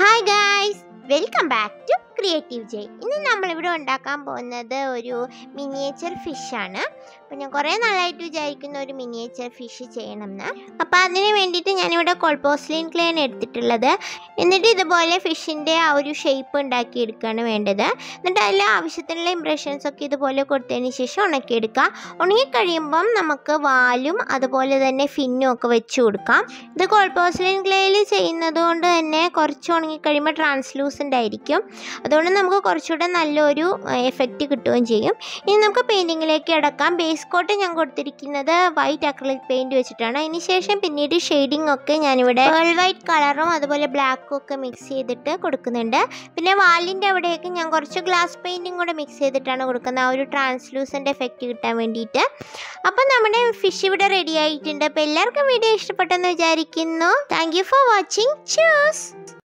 hi guys welcome back to creative J ഇന്ന് നമ്മളിവിടെ ഉണ്ടാക്കാൻ പോകുന്നത് ഒരു മിനിയേച്ചർ ഫിഷാണ് അപ്പോൾ ഞാൻ കുറേ നാളായിട്ട് വിചാരിക്കുന്ന ഒരു മിനിയേച്ചർ ഫിഷ് ചെയ്യണം എന്ന് അപ്പോൾ അതിന് വേണ്ടിയിട്ട് ഞാനിവിടെ കോൾപോസ്ലിൻ ക്ലേൻ എടുത്തിട്ടുള്ളത് എന്നിട്ട് ഇതുപോലെ ഫിഷിൻ്റെ ആ ഒരു ഷേപ്പ് ഉണ്ടാക്കിയെടുക്കുകയാണ് വേണ്ടത് എന്നിട്ട് അതിൽ ആവശ്യത്തിനുള്ള ഇംപ്രഷൻസ് ഒക്കെ ഇതുപോലെ കൊടുത്തതിന് ശേഷം ഉണക്കിയെടുക്കുക ഉണങ്ങിക്കഴിയുമ്പം നമുക്ക് വാലും അതുപോലെ തന്നെ ഫിന്നും ഒക്കെ വെച്ച് കൊടുക്കാം ഇത് കോൾപോസ്ലിൻ ക്ലേയിൽ ചെയ്യുന്നത് കൊണ്ട് തന്നെ കുറച്ച് ഉണങ്ങിക്കഴിയുമ്പോൾ ട്രാൻസ്ലൂസൻ്റ് ആയിരിക്കും അതുകൊണ്ട് നമുക്ക് കുറച്ചുകൂടെ നല്ലൊരു എഫക്റ്റ് കിട്ടുകയും ചെയ്യും ഇനി നമുക്ക് പെയിൻറ്റിങ്ങിലേക്ക് അടക്കാം ബേസ് കോട്ട് ഞാൻ കൊടുത്തിരിക്കുന്നത് വൈറ്റ് അക്രലിക് പെയിൻറ്റ് വെച്ചിട്ടാണ് അതിന് ശേഷം പിന്നീട് ഷെയ്ഡിംഗ് ഒക്കെ ഞാനിവിടെ പേൾ വൈറ്റ് കളറും അതുപോലെ ബ്ലാക്കും ഒക്കെ മിക്സ് ചെയ്തിട്ട് കൊടുക്കുന്നുണ്ട് പിന്നെ വാലിൻ്റെ അവിടെയൊക്കെ ഞാൻ കുറച്ച് ഗ്ലാസ് പെയിൻറ്റും കൂടെ മിക്സ് ചെയ്തിട്ടാണ് കൊടുക്കുന്നത് ആ ഒരു ട്രാൻസ്ലൂസൻ്റ് എഫക്റ്റ് കിട്ടാൻ വേണ്ടിയിട്ട് അപ്പം നമ്മുടെ ഫിഷ് ഇവിടെ റെഡി ആയിട്ടുണ്ട് അപ്പോൾ എല്ലാവർക്കും വീഡിയോ ഇഷ്ടപ്പെട്ടെന്ന് വിചാരിക്കുന്നു thank you for watching choose